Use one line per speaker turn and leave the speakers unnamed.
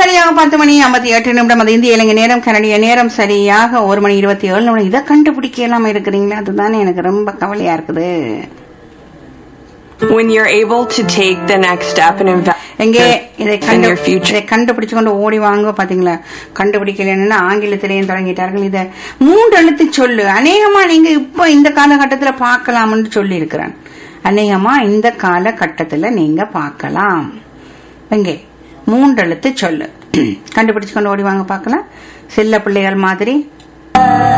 சரியாக பத்து மணி ஐம்பத்தி எட்டு நிமிடம் அது இந்திய இலங்கை நேரம் கனடிய நேரம் சரியாக ஒரு மணி இருபத்தி ஏழு நிமிடம் இதை கண்டுபிடிக்கலாம் இருக்கிறீங்களா அதுதானே எனக்கு ரொம்ப கவலையா இருக்குது
When you're able to take the next step and invest
எங்கே இதை
in
கண்டு
your future.
இதை கண்டுபிடிச்சு கொண்டு ஓடி வாங்க பாத்தீங்களா கண்டுபிடிக்கலன்னா ஆங்கிலத்திலேயும் தொடங்கிட்டார்கள் இத மூன்று எழுத்து சொல்லு அநேகமா நீங்க இப்ப இந்த காலகட்டத்துல பார்க்கலாம்னு சொல்லி இருக்கிறேன் அநேகமா இந்த காலகட்டத்துல நீங்க பார்க்கலாம் எங்கே மூன்று எழுத்து சொல்லு கண்டுபிடிச்சு கொண்டு ஓடி வாங்க பார்க்கலாம் செல்ல பிள்ளைகள் மாதிரி